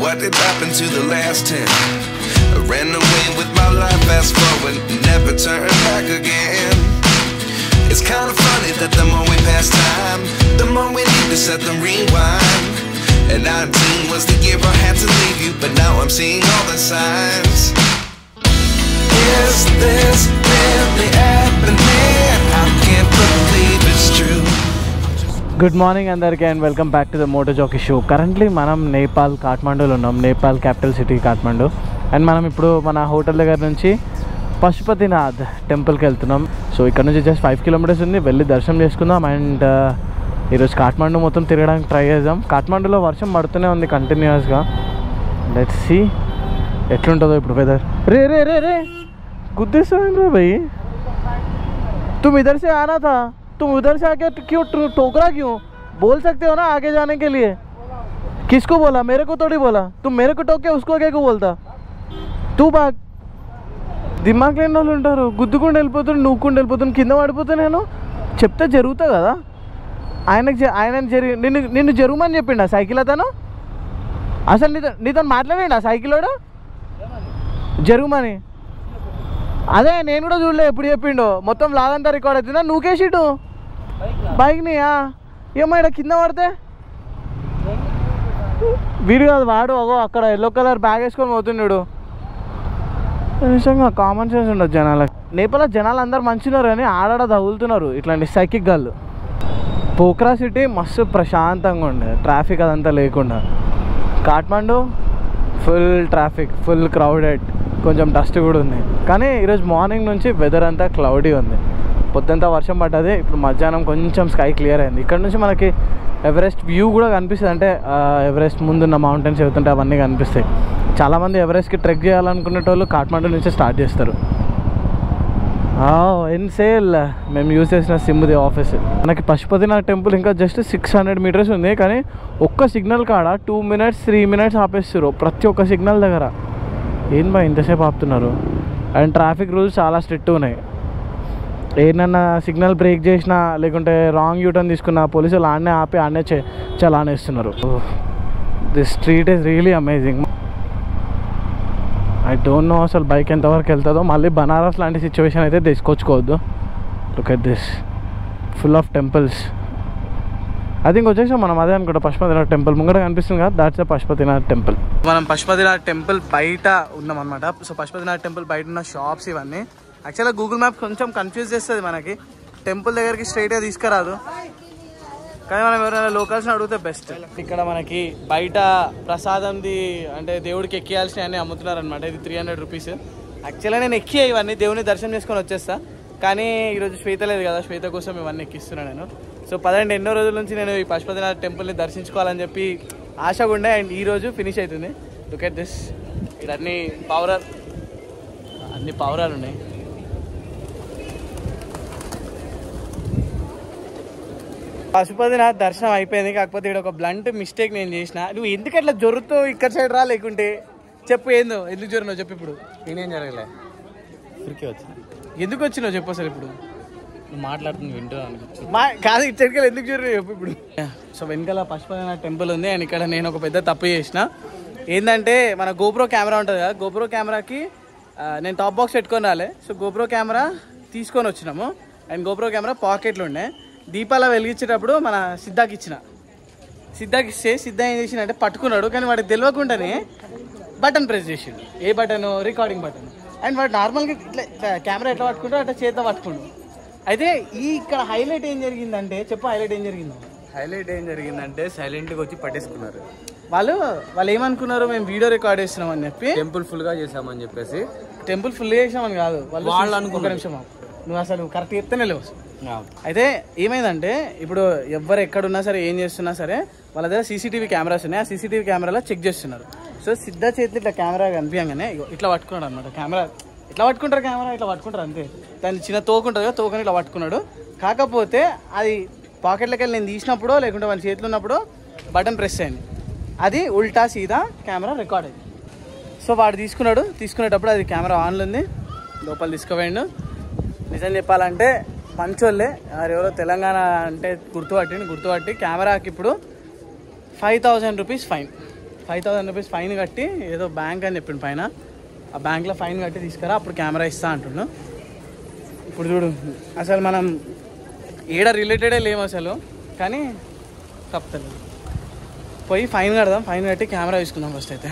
what did happen to the last ten? I ran away with my life, fast forward, never turn back again. It's kind of funny that the more we pass time, the more we need to set the rewind. And 19 was the year I had to leave you, but now I'm seeing all the signs. Is this really happening? I can't believe it's true. Good morning అందరికీ and welcome back to the moto jockey show currently మనం నేపాల్ కాఠ్మండూలో ఉన్నాం Nepal capital city Kathmandu and మనం ఇప్పుడు మన hotel దగ్గర నుంచి పశుపతినాథ్ టెంపుల్కి వెళ్తున్నాం సో ఇక్కడ నుంచి జస్ట్ ఫైవ్ కిలోమీటర్స్ ఉంది వెళ్ళి దర్శనం చేసుకుందాం అండ్ ఈరోజు కాఠ్మండు మొత్తం తిరగడానికి ట్రై చేద్దాం కాఠ్మండులో వర్షం పడుతూనే ఉంది కంటిన్యూస్గా లెట్స్ సి ఎట్లుంటుందో ఇప్పుడు వెదర్ రే రే రే రే గుద్దేస్తాను రా భయ్ तुम इधर से आना था तुम उधर से आके क्यों टो- टोकरा क्यों बोल सकते हो ना आगे जाने के लिए किसको बोला मेरे को थोड़ी बोला तुम मेरे को टोक के उसको क्या को बोलता तू బాగ్ దిమాగ్ లేని వాళ్ళు ఉంటారు గుద్దుకుండా వెళ్ళిపోతుంది నూక్కుండా వెళ్ళిపోతుంది కింద పడిపోతే నేను చెప్తే జరుగుతుంది కదా ఆయనకు జ- ఆయన జరి నిన్ను నిన్ను జరుగుమని చెప్పిండా సైకిల్ అతను అసలు నీతో నీతో మాట్లాడండి సైకిల్ వాడు జరుగుమని అదే నేను కూడా చూడలే ఎప్పుడు చెప్పిండో మొత్తం లాగంతా రికార్డ్ అవుతుందా నువ్వుకేసిటు బైక్ని ఏమో ఇక్కడ కింద పడితే వీడు కాదు వాడు అగో అక్కడ ఎల్లో కలర్ బ్యాగ్ వేసుకొని పోతున్నాడు నిజంగా కామన్ సెన్స్ ఉండదు జనాలకు నేపాల జనాలు అందరు మంచిన్నారు కానీ ఆడాడ తగులుతున్నారు ఇట్లాంటి సైకిక్ గాళ్ళు పోక్రా సిటీ మస్తు ప్రశాంతంగా ఉండే ట్రాఫిక్ అదంతా లేకుండా Kathmandu full traffic full crowded కొంచెం డస్ట్ కూడా ఉంది కానీ ఈరోజు మార్నింగ్ నుంచి వెదర్ అంతా క్లౌడీ ఉంది పొద్దుంతా వర్షం పడ్డది ఇప్పుడు మధ్యాహ్నం కొంచెం స్కై క్లియర్ అయింది ఇక్కడ నుంచి మనకి ఎవరెస్ట్ వ్యూ కూడా కనిపిస్తుంది అంటే ఆ, ఎవరెస్ట్ ముందున్న మౌంటైన్స్ వెళ్తుంటే అవన్నీ కనిపిస్తాయి చాలామంది ఎవరెస్ట్కి ట్రెక్ చేయాలనుకునేటోళ్ళు కాఠ్మండు నుంచి స్టార్ట్ చేస్తారు ఎన్ సేల్ మేము యూజ్ చేసిన సిమ్ది ఆఫీస్ మనకి పశుపతినాథ్ టెంపుల్ ఇంకా జస్ట్ సిక్స్ హండ్రెడ్ మీటర్స్ ఉంది కానీ ఒక్క సిగ్నల్ కాడ టూ మినిట్స్ త్రీ మినిట్స్ ఆపేస్తారు ప్రతి ఒక్క సిగ్నల్ దగ్గర ఏం బా ఇంతసేపు ఆపుతున్నారు అండ్ ట్రాఫిక్ రూల్స్ చాలా స్ట్రిక్ట్ ఉన్నాయి ఏదన్నా సిగ్నల్ బ్రేక్ చేసినా లేకుంటే రాంగ్ యూటర్న్ తీసుకున్న పోలీసులు ఆడనే ఆపి ఆడనే చే చలానేస్తున్నారు this street is really amazing I don't know అసలు బైక్ ఎంతవరకు వెళ్తుందో మళ్ళీ బనారస్ లాంటి సిచ్యువేషన్ అయితే తీసుకొచ్చుకోవద్దు look at this full of temples I think వచ్చేసాం మనం అదే అనుకుంటా పశుపతినాథ్ టెంపుల్ ముంగట కనిపిస్తుంది కదా దాట్స్ పశుపతినాథ్ టెంపుల్ మనం పశుపతినాథ్ టెంపుల్ బయట ఉన్నాం అనమాట సో పశుపతినాథ్ టెంపుల్ బయట ఉన్న షాప్స్ ఇవన్నీ యాక్చువల్గా గూగుల్ మ్యాప్ కొంచెం కన్ఫ్యూజ్ చేస్తుంది మనకి టెంపుల్ దగ్గరికి స్ట్రైట్గా తీసుకురాదు కానీ మనం ఎవరైనా లోకల్స్ని అడిగితే బెస్ట్ ఇక్కడ మనకి బయట ప్రసాదంది అంటే దేవుడికి ఎక్కియాల్సిన అన్ని అమ్ముతున్నారు అనమాట ఇది త్రీ హండ్రెడ్ రూపీస్ యాక్చువల్గా నేను ఎక్కి ఇవన్నీ దేవుని దర్శనం చేసుకొని వచ్చేస్తా కానీ ఈరోజు శ్వేత లేదు కదా శ్వేత కోసం ఇవన్నీ ఎక్కిస్తున్నాను నేను సో పదండి ఎన్నో రోజుల నుంచి నేను ఈ పశుపతినాథ్ టెంపుల్ని దర్శించుకోవాలని చెప్పి ఆశగా ఉండే అండ్ ఈ రోజు ఫినిష్ అవుతుంది లుక్ ఎట్ దిస్ ఇక్కడ అన్ని పావురాలు అన్ని పావురాలు ఉన్నాయి పశుపతినాథ్ దర్శనం అయిపోయింది కాకపోతే ఇక్కడ ఒక బ్లంట్ మిస్టేక్ నేను చేసిన నువ్వు ఎందుకు అట్లా జొరుతో ఇక్కడ సైడ్ రా లేకుంటే చెప్పు ఏందో ఎందుకు జొరినావు చెప్పు ఇప్పుడు నేనేం జరగలే ఊరికే వచ్చిన ఎందుకు వచ్చినావు చెప్పు అసలు ఇప్పుడు నువ్వు మాట్లాడుతుంది వింటున్నాను మా కాదు ఇక్కడికి ఎందుకు జొరినావు చెప్పు ఇప్పుడు సో వెనకాల పశుపతినాథ్ టెంపుల్ ఉంది అండ్ ఇక్కడ నేను ఒక పెద్ద తప్పు చేసిన ఏంటంటే మన గోప్రో కెమెరా ఉంటుంది కదా గోప్రో కెమెరాకి ఆ, నేను టాప్ బాక్స్ పెట్టుకొని రాలే సో గోప్రో కెమెరా తీసుకొని వచ్చినాము అండ్ గోప్రో కెమెరా పాకెట్లో ఉండే దీపాల వెలిగించేటప్పుడు మన సిద్ధాకి ఇచ్చిన సిద్ధాకి ఇస్తే సిద్ధ ఏం చేసిండంటే పట్టుకున్నాడు కానీ వాడికి తెలియకుండానే బటన్ ప్రెస్ చేసిండు ఏ బటన్ రికార్డింగ్ బటన్ అండ్ వాడు నార్మల్గా ఇట్లా ఇట్లా కెమెరా ఎట్లా పట్టుకుంటాడు అట్లా చేత పట్టుకుండు అయితే ఈ ఇక్కడ హైలైట్ ఏం జరిగిందంటే చెప్పు హైలైట్ ఏం జరిగిందో హైలైట్ ఏం జరిగిందంటే సైలెంట్గా వచ్చి పట్టేసుకున్నారు వాళ్ళు వాళ్ళు ఏమనుకున్నారు మేము వీడియో రికార్డ్ చేస్తున్నాం అని చెప్పి టెంపుల్ ఫుల్గా చేసామని చెప్పేసి టెంపుల్ ఫుల్ చేసామని కాదు వాళ్ళు వాళ్ళు ఒక అనుకున్నారు. నిమిషం ఆగు. నువ్వు అసలు కరెక్ట్ చెప్తేనే లేవు అయితే ఏమైందంటే ఇప్పుడు ఎవరు ఎక్కడున్నా సరే ఏం చేస్తున్నా సరే వాళ్ళ దగ్గర సీసీటీవీ కెమెరాస్ ఉన్నాయి ఆ సీసీటీవీ కెమెరాలో చెక్ చేస్తున్నారు సో సిద్ధ చేతిలో ఇట్లా కెమెరా కనిపించగానే ఇగో ఇట్లా పట్టుకున్నాడు అనమాట కెమెరా ఇట్లా పట్టుకుంటారు కెమెరా ఇట్లా పట్టుకుంటారు అంతే దాని చిన్న తోక ఉంటుంది కదా తోకని ఇట్లా పట్టుకున్నాడు కాకపోతే అది పాకెట్లోకి వెళ్ళి నేను తీసినప్పుడు లేకుంటే వాళ్ళ చేతిలో ఉన్నప్పుడు బటన్ ప్రెస్ అయింది అది ఉల్టా సీదా కెమెరా రికార్డ్ అయింది సో వాడు తీసుకున్నాడు తీసుకునేటప్పుడు అది కెమెరా ఆన్లో ఉంది లోపల తీసుకుపోయిండు నిజం చెప్పాలంటే మంచోళ్ళే వారు ఎవరో తెలంగాణ అంటే గుర్తుపట్టిండు గుర్తుపట్టి కెమెరాకి ఇప్పుడు five thousand rupees fine five thousand rupees fine కట్టి ఏదో బ్యాంక్ అని చెప్పిండు పైన ఆ బ్యాంక్లో ఫైన్ కట్టి తీసుకురా అప్పుడు కెమెరా ఇస్తా అంటుండు ఇప్పుడు చూడు అసలు మనం ఏడ రిలేటెడే లేము అసలు కానీ తప్పలేదు పోయి ఫైన్ కడదాం ఫైన్ కట్టి కెమెరా తీసుకుందాం ఫస్ట్ అయితే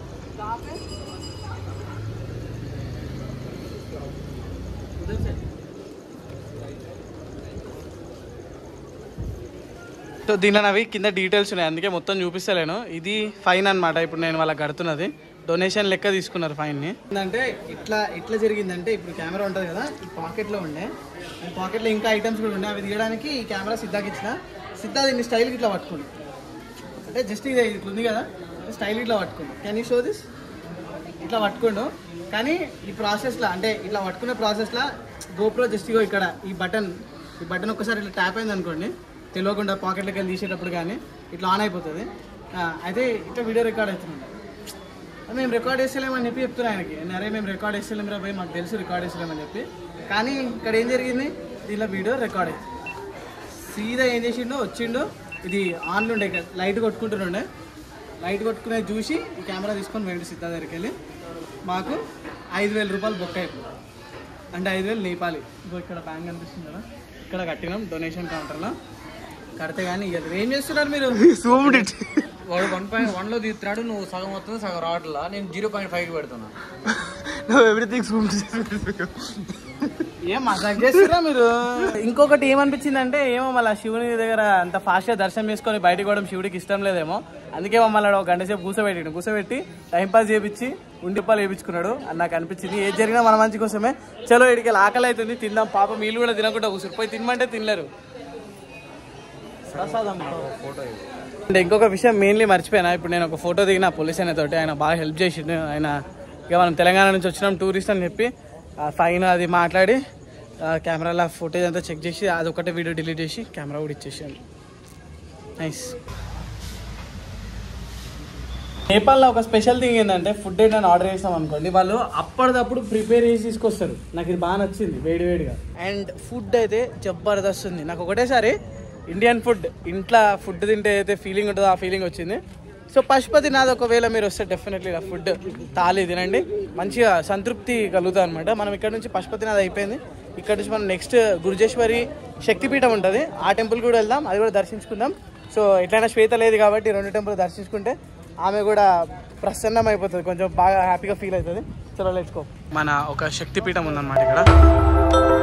సో దీనిలో అవి కింద డీటెయిల్స్ ఉన్నాయి అందుకే మొత్తం చూపిస్తలేను ఇది ఫైన్ అన్నమాట ఇప్పుడు నేను వాళ్ళకి కడుతున్నది డొనేషన్ లెక్క తీసుకున్నారు ఫైన్ని ఏంటంటే ఇట్లా ఇట్లా జరిగిందంటే ఇప్పుడు కెమెరా ఉంటుంది కదా ఈ పాకెట్లో ఉండే ఈ పాకెట్లో ఇంకా ఐటమ్స్ కూడా ఉన్నాయి అవి తీయడానికి ఈ కెమెరా సిద్ధాకి ఇచ్చిన సిద్ధా దీన్ని స్టైల్కి ఇట్లా పట్టుకోండి అంటే జస్ట్ ఇది ఇట్లా ఉంది కదా స్టైల్ ఇట్లా పట్టుకోండి కెన్ యూ షో దిస్ ఇట్లా పట్టుకోండు కానీ ఈ ప్రాసెస్లో అంటే ఇట్లా పట్టుకునే ప్రాసెస్లో గోప్రో జస్ట్ ఇగో ఇక్కడ ఈ బటన్ ఈ బటన్ ఒక్కసారి ఇట్లా ట్యాప్ అయింది అనుకోండి తెలియకుండా పాకెట్లోకి వెళ్ళి తీసేటప్పుడు కానీ ఇట్లా ఆన్ అయిపోతుంది ఆ, అయితే ఇట్లా వీడియో రికార్డ్ అవుతుంది మేము రికార్డ్ చేస్తలేమని చెప్పి చెప్తున్నా ఆయనకి అరే మేము రికార్డ్ చేస్తలేం రా భయ్ మాకు తెలుసు రికార్డ్ చేస్తలేమని చెప్పి కానీ ఇక్కడ ఏం జరిగింది దీనిలో వీడియో రికార్డ్ అయింది సీదా ఏం చేసిండో వచ్చిండు ఇది ఆన్లో ఉండే ఇక్కడ లైట్ కొట్టుకుంటుండే లైట్ కొట్టుకునేది చూసి ఈ కెమెరా తీసుకొని వెండి సిద్ధా దగ్గరికి వెళ్ళి మాకు ఐదు వేల రూపాయలు బుక్ అయిపోయింది అంటే ఐదు వేలు నేపాలి ఇగో ఇక్కడ బ్యాంక్ కనిపిస్తుంది కదా ఇక్కడ కట్టినాం డొనేషన్ కౌంటర్లో కడితే కానీ ఇవ్వలేదు ఏం చేస్తున్నారు మీరు వాడు వన్ పాయింట్ వన్లో తీస్తున్నాడు నువ్వు సగం వస్తుంది సగం రావట్లా నేను జీరో పాయింట్ ఫైవ్కి పెడుతున్నా ఎవ్రీథింగ్ ఏం మజాక్ చేస్తారా మీరు ఇంకొకటి ఏమనిపించింది అంటే ఏమో మళ్ళీ శివుని దగ్గర అంత ఫాస్ట్గా దర్శనం చేసుకొని బయటకు పోవడం శివుడికి ఇష్టం లేదేమో అందుకే మమ్మల్ని ఒక గంట సేపు కూర్చోబెట్టిండు కూర్చోబెట్టి టైంపాస్ చేయించి ఉండిపాలు వేయించుకున్నాడు అని నాకు అనిపించింది ఏది జరిగినా మన మంచి కోసమే చలో ఇడికి ఆకలి అవుతుంది తిందాం పాప వీళ్ళు కూడా తినకుండా కూర్చొని పోయి తినమంటే తినలేరు ప్రసాదం ఫోటో అంటే ఇంకొక విషయం మెయిన్లీ మర్చిపోయినా ఇప్పుడు నేను ఒక ఫోటో దిగిన పోలీస్ ఆయన తోటి ఆయన బాగా హెల్ప్ చేసిండు ఆయన ఇక మనం తెలంగాణ నుంచి వచ్చినాం టూరిస్ట్ అని చెప్పి ఆ ఫైన్ అది మాట్లాడి కెమెరాలో ఫుటేజ్ అంతా చెక్ చేసి అది ఒకటే వీడియో డిలీట్ చేసి కెమెరా కూడా ఇచ్చేసాను నైస్ నేపాల్లో ఒక స్పెషల్ థింగ్ ఏంటంటే ఫుడ్ ఏంటని ఆర్డర్ చేస్తాం అనుకోండి వాళ్ళు అప్పటిదప్పుడు ప్రిపేర్ చేసి తీసుకొస్తారు నాకు ఇది బాగా నచ్చింది వేడి వేడిగా అండ్ ఫుడ్ అయితే జబర్దస్త్ ఉంది నాకు ఒకటేసారి ఇండియన్ ఫుడ్ ఇంట్లో ఫుడ్ తింటే అయితే ఫీలింగ్ ఉంటుందో ఆ ఫీలింగ్ వచ్చింది సో పశుపతి నాది ఒకవేళ మీరు వస్తే డెఫినెట్లీ ఆ ఫుడ్ తాలి తినండి మంచిగా సంతృప్తి కలుగుతుంది అనమాట మనం ఇక్కడ నుంచి పశుపతినాథ్ అయిపోయింది ఇక్కడ నుంచి మనం నెక్స్ట్ గురుజేశ్వరి శక్తిపీఠం ఉంటుంది ఆ టెంపుల్ కూడా వెళ్దాం అది కూడా దర్శించుకుందాం సో ఎట్లయినా శ్వేత లేదు కాబట్టి రెండు టెంపుల్ దర్శించుకుంటే ఆమె కూడా ప్రసన్నం అయిపోతుంది కొంచెం బాగా హ్యాపీగా ఫీల్ అవుతుంది చలో లెట్స్కో మన ఒక శక్తిపీఠం ఉందన్నమాట ఇక్కడ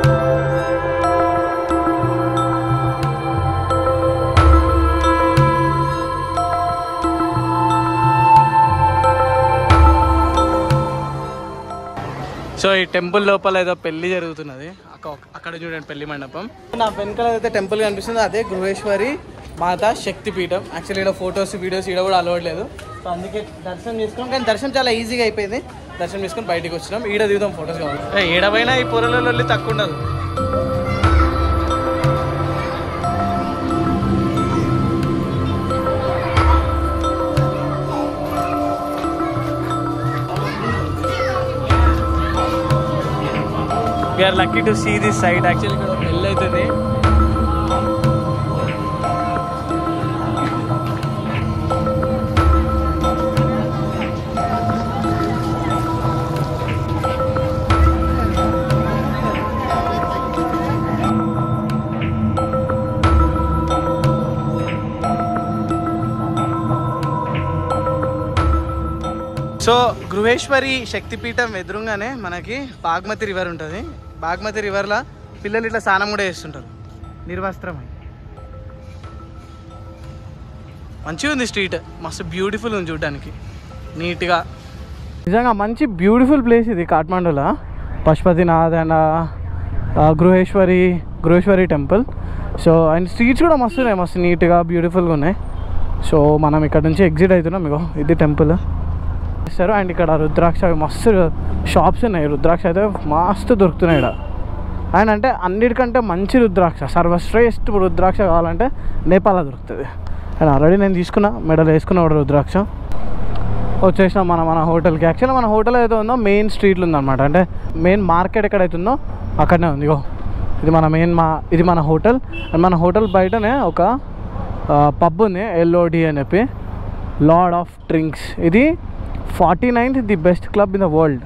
సో ఈ టెంపుల్ లోపల ఏదో పెళ్లి జరుగుతున్నది అక్క- అక్కడ చూడండి పెళ్లి మండపం నా వెనకాల అయితే టెంపుల్ కనిపిస్తుంది అదే గృహేశ్వరి మాత శక్తిపీఠం యాక్చువల్లీ ఇక్కడ ఫొటోస్ వీడియోస్ ఇక్కడ కూడా అలవట్లేదు సో అందుకే దర్శనం చేసుకున్నాం కానీ దర్శనం చాలా ఈజీగా అయిపోయింది దర్శనం చేసుకుని బయటికి వచ్చినాం ఈడ దిగుదాం ఫొటోస్ కావాలి ఏడవైనా ఈ పొరలలో వెళ్ళి తక్కువ ఉండదు we are lucky to see this sight actually ఇక్కడ ఒక పెళ్ళి అవుతుంది సో గృహేశ్వరి శక్తిపీఠం ఎదురుగానే మనకి బాగ్మతి రివర్ ఉంటుంది బాగ్మతి రివర్లో పిల్లలు ఇట్లా స్నానం కూడా చేస్తుంటారు నిర్వస్త్రమై మంచిగా ఉంది స్ట్రీట్ మస్తు బ్యూటిఫుల్ ఉంది చూడడానికి నీట్గా నిజంగా మంచి బ్యూటిఫుల్ ప్లేస్ ఇది కాఠ్మండూలో Pashupatinath and Guhyeshwari Guhyeshwari temple so and streets కూడా మస్తు ఉన్నాయి మస్తు నీట్గా బ్యూటిఫుల్గా ఉన్నాయి సో మనం ఇక్కడ నుంచి ఎగ్జిట్ అవుతున్నాం ఇగో ఇది టెంపుల్ ఇస్తారు అండ్ ఇక్కడ రుద్రాక్ష అవి మస్తు షాప్స్ ఉన్నాయి రుద్రాక్ష అయితే మస్తు దొరుకుతున్నాయి ఇక్కడ అండ్ అంటే అన్నిటికంటే మంచి రుద్రాక్ష సర్వశ్రేష్ఠ రుద్రాక్ష కావాలంటే నేపాల్లో దొరుకుతుంది అండ్ ఆల్రెడీ నేను తీసుకున్నా మెడల్ వేసుకున్న కూడా రుద్రాక్ష వచ్చేసినాం మన మన హోటల్కి యాక్చువల్గా మన హోటల్ ఏదైతే ఉందో మెయిన్ స్ట్రీట్లో ఉందన్నమాట అంటే మెయిన్ మార్కెట్ ఎక్కడైతే ఉందో అక్కడనే ఉంది ఇగో ఇది మన మెయిన్ మా ఇది మన హోటల్ అండ్ మన హోటల్ బయటనే ఒక పబ్ ఉంది ఎల్ఓడి అని చెప్పి లార్డ్ ఆఫ్ డ్రింక్స్ ఇది forty ninth the best club in the world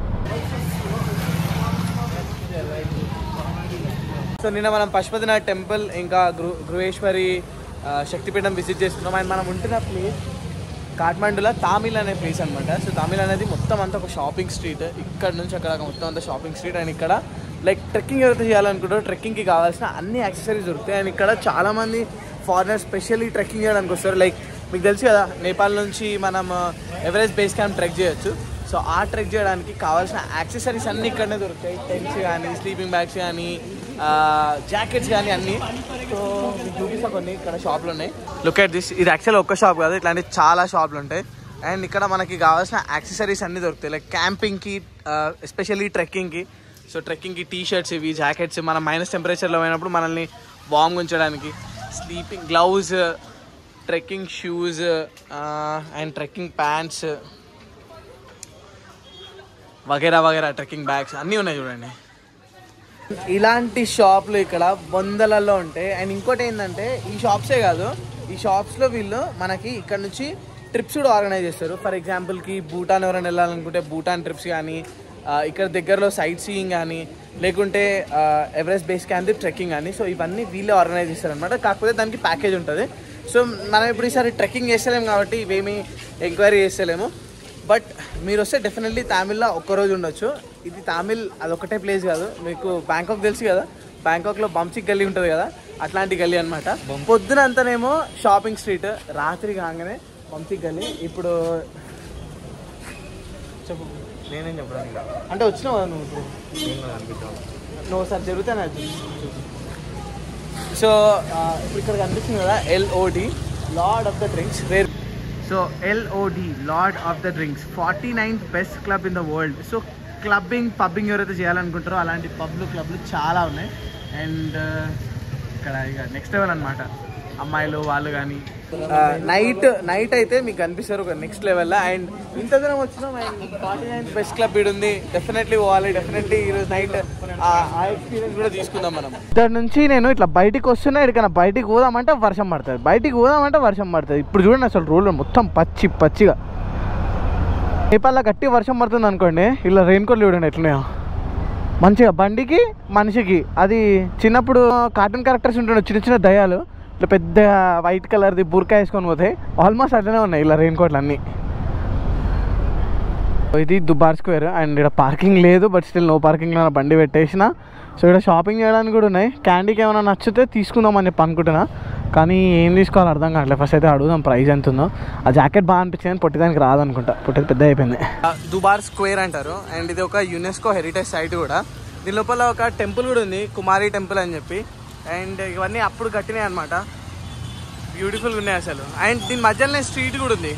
so నిన్న మనం పశుపతినాథ్ టెంపుల్ ఇంకా గృ గృహేశ్వరి ఆ, శక్తిపీఠం విజిట్ చేసుకున్నాం అండ్ మనం ఉంటున్న ప్లేస్ కాఠ్మండూలో తామిల్ అనే ప్లేస్ అనమాట సో తామిల్ అనేది మొత్తం అంతా ఒక షాపింగ్ స్ట్రీట్ ఇక్కడ నుంచి అక్కడ దాకా మొత్తం అంతా షాపింగ్ స్ట్రీట్ అండ్ ఇక్కడ లైక్ ట్రెక్కింగ్ ఎవరైతే చేయాలనుకుంటారో ట్రెక్కింగ్కి కావాల్సిన అన్ని యాక్సెసరీస్ దొరుకుతాయి అండ్ ఇక్కడ చాలామంది ఫారినర్స్ స్పెషల్లీ ట్రెక్కింగ్ చేయడానికి వస్తారు లైక్ మీకు తెలుసు కదా నేపాల్ నుంచి మనం ఎవరెస్ట్ బేస్ క్యాంప్ ట్రెక్ చేయొచ్చు సో ఆ ట్రెక్ చేయడానికి కావాల్సిన యాక్సెసరీస్ అన్నీ ఇక్కడనే దొరుకుతాయి టెంట్స్ కానీ స్లీపింగ్ బ్యాగ్స్ కానీ జాకెట్స్ కానీ అన్నీ సో మీకు చూపిస్తా కొన్ని ఇక్కడ షాప్లు ఉన్నాయి లుక్ ఎట్ దిస్ ఇది యాక్చువల్ ఒక్క షాప్ కాదు ఇట్లాంటి చాలా షాప్లు ఉంటాయి అండ్ ఇక్కడ మనకి కావాల్సిన యాక్సెసరీస్ అన్నీ దొరుకుతాయి లైక్ క్యాంపింగ్కి ఎస్పెషల్లీ ట్రెక్కింగ్కి సో ట్రెక్కింగ్కి టీ షర్ట్స్ ఇవి జాకెట్స్ మనం మైనస్ టెంపరేచర్లో పోయినప్పుడు మనల్ని వామ్గా ఉంచడానికి sleeping gloves trekking shoes and trekking pants వగేరా వగేరా ట్రెక్కింగ్ బ్యాగ్స్ అన్నీ ఉన్నాయి చూడండి ఇలాంటి షాప్లు ఇక్కడ వందలలో ఉంటాయి అండ్ ఇంకోటి ఏంటంటే ఈ షాప్సే కాదు ఈ షాప్స్లో వీళ్ళు మనకి ఇక్కడ నుంచి ట్రిప్స్ కూడా ఆర్గనైజ్ చేస్తారు ఫర్ ఎగ్జాంపుల్కి భూటాన్ ఎవరైనా వెళ్ళాలనుకుంటే భూటాన్ ట్రిప్స్ కానీ ఆ, ఇక్కడ దగ్గరలో సైట్ సీయింగ్ కానీ లేకుంటే ఆ, ఎవరెస్ట్ బేస్ క్యాంప్ ట్రెక్కింగ్ కానీ సో ఇవన్నీ వీళ్ళే ఆర్గనైజ్ చేస్తారు అనమాట కాకపోతే దానికి ప్యాకేజ్ ఉంటుంది సో మనం ఇప్పుడు ఈసారి ట్రెక్కింగ్ చేస్తలేము కాబట్టి ఇవేమీ ఎంక్వైరీ చేస్తలేము బట్ మీరు వస్తే డెఫినెట్లీ తమిళ్లో ఒక్కరోజు ఉండొచ్చు ఇది తమిళ్ అదొకటే ప్లేస్ కాదు మీకు బ్యాంకాక్ తెలుసు కదా బ్యాంకాక్లో బంచిక్ గల్లీ ఉంటుంది కదా అట్లాంటి గల్లీ అనమాట పొద్దున అంతానేమో షాపింగ్ స్ట్రీట్ రాత్రి కాగానే బంచిక్ గల్లీ ఇప్పుడు చెప్పు నేనేం చెప్పడానికి అంటే వచ్చినావు కదా నువ్వు ఇప్పుడు నువ్వు ఒకసారి జరుగుతానే సో ఇప్పుడు ఇక్కడ కనిపిస్తుంది కదా LOD lord of the drinks rare so LOD lord of the drinks forty ninth best club in the world so clubbing pubbing ఎవరైతే చేయాలనుకుంటారో అలాంటి పబ్లు క్లబ్లు చాలా ఉన్నాయి అండ్ ఇక్కడ ఇక నెక్స్ట్ లెవెల్ అనమాట అమ్మాయిలు వాళ్ళు కానీ నైట్ నైట్ అయితే మీకు కనిపిస్తారు ఒక నెక్స్ట్ లెవెల్లో అండ్ ఇంత దూరం వచ్చినాం and forty nine best club ఇడు ఉంది డెఫినెట్లీ పోవాలి డెఫినెట్లీ ఈరోజు నైట్ ఆ ఎక్స్పీరియన్స్ కూడా తీసుకుందాం మనం ఇక్కడ నుంచి నేను ఇట్లా బయటికి వస్తున్నా ఇక్కడికైనా బయటికి పోదామంటే వర్షం పడుతుంది బయటికి పోదామంటే వర్షం పడుతుంది ఇప్పుడు చూడండి అసలు రోడ్లు మొత్తం పచ్చి పచ్చిగా నేపాల్లో గట్టి వర్షం పడుతుంది అనుకోండి ఇలా రెయిన్ కోట్లు చూడండి ఎట్లున్నాయో మంచిగా బండికి మనిషికి అది చిన్నప్పుడు కార్టూన్ క్యారెక్టర్స్ ఉంటుండే చిన్న చిన్న దయాలు ఇట్లా పెద్ద వైట్ కలర్ది బుర్కా వేసుకొని పోతే ఆల్మోస్ట్ అట్లనే ఉన్నాయి ఇలా రెయిన్ కోట్లు అన్నీ ఇది దుబార్ స్క్వేర్ అండ్ ఇక్కడ పార్కింగ్ లేదు బట్ స్టిల్ నో పార్కింగ్లో నా బండి పెట్టేసిన సో ఇక్కడ షాపింగ్ చేయడానికి కూడా ఉన్నాయి క్యాండీకి ఏమైనా నచ్చితే తీసుకుందాం అని చెప్పి అనుకుంటున్నా కానీ ఏం తీసుకోవాలో అర్థం కావట్లేదు ఫస్ట్ అయితే అడుగుదాం ప్రైస్ ఎంత ఉందో ఆ జాకెట్ బాగా అనిపించింది పొట్టిదానికి రాదనుకుంటా పొట్టేది పెద్ద అయిపోయింది దుబార్ స్క్వేర్ అంటారు అండ్ ఇది ఒక యునెస్కో హెరిటేజ్ సైట్ కూడా దీని లోపల ఒక టెంపుల్ కూడా ఉంది కుమారి టెంపుల్ అని చెప్పి అండ్ ఇవన్నీ అప్పుడు కట్టినాయి అనమాట బ్యూటిఫుల్గా ఉన్నాయి అసలు అండ్ దీని మధ్యలోనే స్ట్రీట్ కూడా ఉంది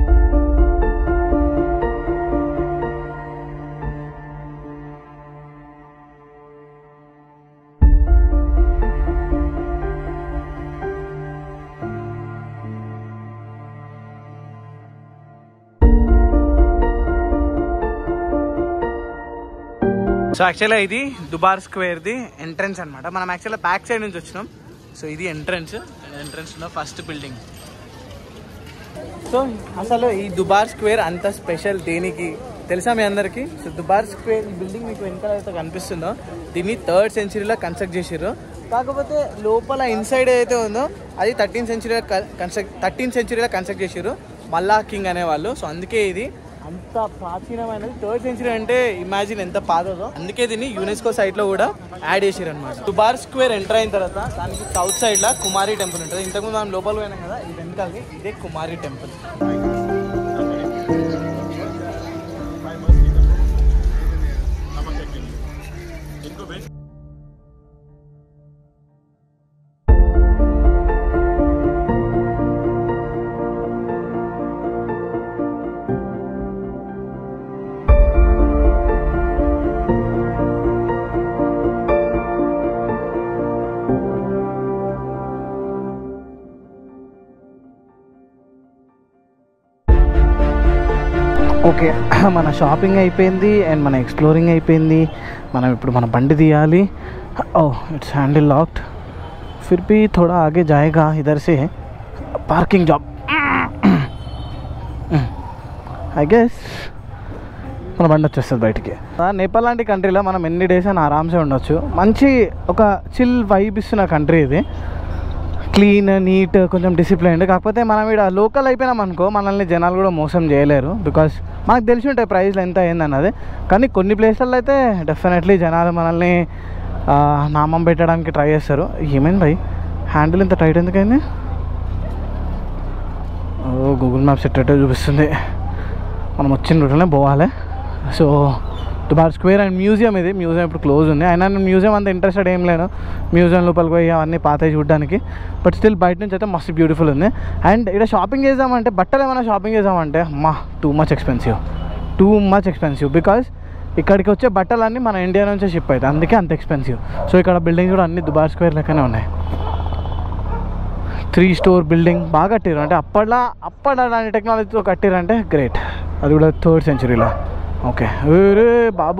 సో యాక్చువల్గా ఇది దుబార్ స్క్వేర్ది ఎంట్రన్స్ అనమాట మనం యాక్చువల్గా బ్యాక్ సైడ్ నుంచి వచ్చినాం సో ఇది ఎంట్రన్స్ ఎంట్రన్స్ ఉన్న ఫస్ట్ బిల్డింగ్ సో అసలు ఈ దుబార్ స్క్వేర్ అంత స్పెషల్ దేనికి తెలుసా మీ అందరికి సో దుబార్ స్క్వేర్ ఈ బిల్డింగ్ మీకు వెనకాల అయితే కనిపిస్తుందో దీన్ని థర్డ్ సెంచరీలో కన్స్ట్రక్ట్ చేసారు కాకపోతే లోపల ఇన్సైడ్ ఏదైతే ఉందో అది థర్టీన్ సెంచరీలో కన్స్ట్రక్ట్ థర్టీన్ సెంచరీలో కన్స్ట్రక్ట్ చేసారు మల్లా కింగ్ అనేవాళ్ళు సో అందుకే ఇది అంత ప్రాచీనమైనది థర్డ్ సెంచరీ అంటే ఇమాజిన్ ఎంత పాతదో అందుకే దీన్ని యునెస్కో సైట్ లో కూడా యాడ్ చేసారు అనమాట దుబార్ స్క్వేర్ ఎంటర్ అయిన తర్వాత దానికి సౌత్ సైడ్ లో కుమారి టెంపుల్ ఉంటుంది ఇంతకుముందు మనం లోపల పోయినాం కదా ఇది వెనకాలి ఇదే కుమారి టెంపుల్ ఓకే మన షాపింగ్ అయిపోయింది అండ్ మన ఎక్స్ప్లోరింగ్ అయిపోయింది మనం ఇప్పుడు మన బండి తీయాలి ఓ ఇట్స్ హ్యాండిల్ లాక్డ్ फिर भी थोड़ा आगे जाएगा इधर से पार्किंग जॉब ఐ గెస్ మన బండి వచ్చేస్తుంది బయటికి ఆ, నేపాల్ లాంటి కంట్రీలో మనం ఎన్ని డేస్ అని ఆరామ్సే ఉండొచ్చు మంచి ఒక చిల్ వైబ్ ఇస్తున్న కంట్రీ ఇది క్లీన్ నీట్ కొంచెం డిసిప్లైన్డ్ కాకపోతే మనం ఇక్కడ లోకల్ అయిపోయినాం అనుకో మనల్ని జనాలు కూడా మోసం చేయలేరు బికాస్ మనకు తెలిసి ఉంటాయి ప్రైస్లు ఎంత అయిందన్నది కానీ కొన్ని ప్లేస్లలో అయితే డెఫినెట్లీ జనాలు మనల్ని ఆ, నామం పెట్టడానికి ట్రై చేస్తారు ఏమైంది భయ్ హ్యాండిల్ ఇంత టైట్ ఎందుకైంది ఓ గూగుల్ మ్యాప్స్ ఎట్టే చూపిస్తుంది మనం వచ్చిన రూట్లోనే పోవాలి so Durbar square and museum ఇది మ్యూజియం ఇప్పుడు క్లోజ్ ఉంది అయినా నేను మ్యూజియం అంత ఇంట్రెస్టెడ్ ఏం లేను మ్యూజియం లోపలికి పోయి అవన్నీ పాత చూడడానికి బట్ స్టిల్ బయట నుంచి అయితే మస్తు బ్యూటిఫుల్ ఉంది అండ్ ఇక్కడ షాపింగ్ చేద్దామంటే బట్టలు ఏమైనా షాపింగ్ చేద్దామంటే మా too much expensive too much expensive because ఇక్కడికి వచ్చే బట్టలన్నీ మన ఇండియా నుంచే షిప్ అవుతాయి అందుకే అంత ఎక్స్పెన్సివ్ సో ఇక్కడ బిల్డింగ్స్ కూడా అన్ని దుబార్ స్క్వేర్ లెక్కనే ఉన్నాయి త్రీ స్టోర్ బిల్డింగ్ బాగా కట్టారు అంటే అప్పట్లో అప్పటి అలాంటి టెక్నాలజీతో కట్టారంటే గ్రేట్ అది కూడా థర్డ్ సెంచరీలో ఓకే అరే బాబు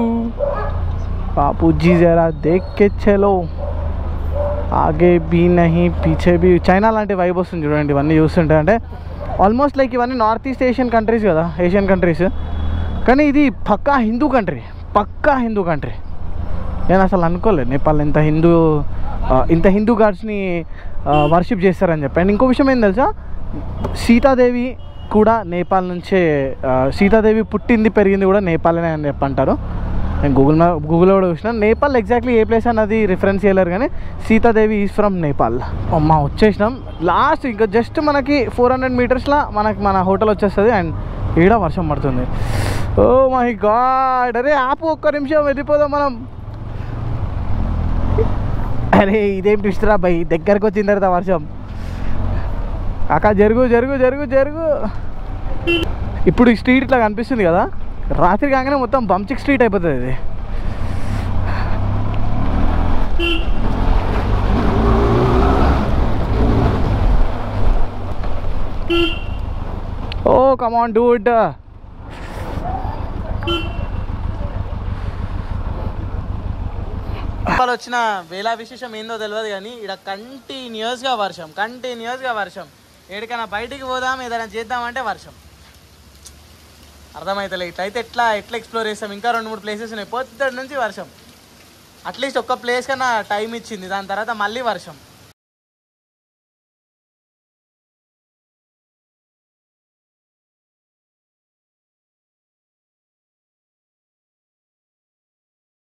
బాబూజీ జరా దేక్ కే చలో ఆగే బీ నహి పీछे బీ చైనా లాంటి వైబ్ వస్తుంది చూడండి ఇవన్నీ చూస్తుంటే అంటే ఆల్మోస్ట్ లైక్ ఇవన్నీ నార్త్ ఈస్ట్ ఏషియన్ కంట్రీస్ కదా ఏషియన్ కంట్రీస్ కానీ ఇది పక్కా హిందూ కంట్రీ పక్కా హిందూ కంట్రీ నేను అసలు అనుకోలేదు నేపాల్ ఇంత హిందూ ఆ, ఇంత హిందూ గాడ్స్ని వర్షిప్ చేస్తారని చెప్పి అండ్ ఇంకో విషయం ఏం తెలుసా సీతాదేవి కూడా నేపాల్ నుంచే ఆ, సీతాదేవి పుట్టింది పెరిగింది కూడా నేపాల్నే అని చెప్పి అంటారు నేను గూగుల్ మ్యాప్ గూగుల్లో కూడా చూసిన నేపాల్ ఎగ్జాక్ట్లీ ఏ ప్లేస్ అన్నది రిఫరెన్స్ చేయలేరు కానీ సీతాదేవి ఈజ్ ఫ్రమ్ నేపాల్ అమ్మా వచ్చేసినాం లాస్ట్ ఇంకా జస్ట్ మనకి ఫోర్ హండ్రెడ్ మీటర్స్లో మనకి మన హోటల్ వచ్చేస్తుంది అండ్ ఈడ వర్షం పడుతుంది ఓ మై గాడ్ అరే ఆపు ఒక్క నిమిషం వెళ్ళిపోదాం మనం అరే ఇదేం ట్విస్ట్ రా భయ్ దగ్గరకు వచ్చిన తర్వాత వర్షం అక్క జరుగు జరుగు జరుగు జరుగు ఇప్పుడు ఈ స్ట్రీట్ ఇట్లా కనిపిస్తుంది కదా రాత్రి కాగానే మొత్తం బంచిక్ స్ట్రీట్ అయిపోతుంది ఇది ఓ కమాన్ డూడ్ వాళ్ళు వచ్చిన వేళ విశేషం ఏందో తెలియదు కానీ ఇక్కడ కంటిన్యూస్గా వర్షం కంటిన్యూస్గా వర్షం ఎక్కడికైనా బయటికి పోదాం ఏదైనా చేద్దామంటే వర్షం అర్థమవుతలే ఇట్లయితే ఎట్లా ఎట్లా ఎక్స్ప్లోర్ చేస్తాం ఇంకా రెండు మూడు ప్లేసెస్ ఉన్నాయి పొద్దుటి నుంచి వర్షం అట్లీస్ట్ ఒక్క ప్లేస్ కన్నా టైం ఇచ్చింది దాని తర్వాత మళ్ళీ వర్షం